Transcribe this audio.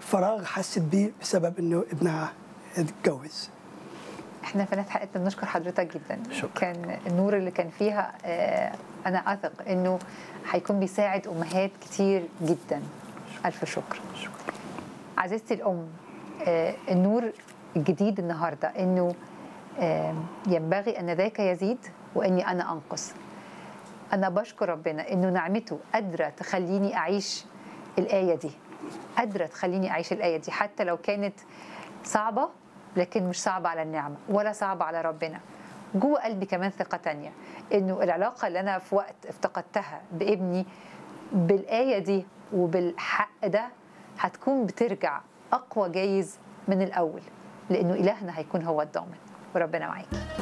فراغ حست بيه بسبب انه ابنها اتجوز احنا في نهايه حلقتنا بنشكر حضرتك جدا شكرا. كان النور اللي كان فيها آه، انا اثق انه هيكون بيساعد امهات كتير جدا الف شكر شكرا عزيزتي الام آه، النور الجديد النهارده انه آه، ينبغي ان ذاك يزيد واني انا انقص انا بشكر ربنا انه نعمته قادره تخليني اعيش الايه دي قادره تخليني اعيش الايه دي حتى لو كانت صعبه لكن مش صعبه على النعمه ولا صعبه على ربنا جوه قلبي كمان ثقه تانية انه العلاقه اللي انا في وقت افتقدتها بابني بالايه دي وبالحق ده هتكون بترجع اقوى جايز من الاول لانه الهنا هيكون هو الضامن وربنا معاكي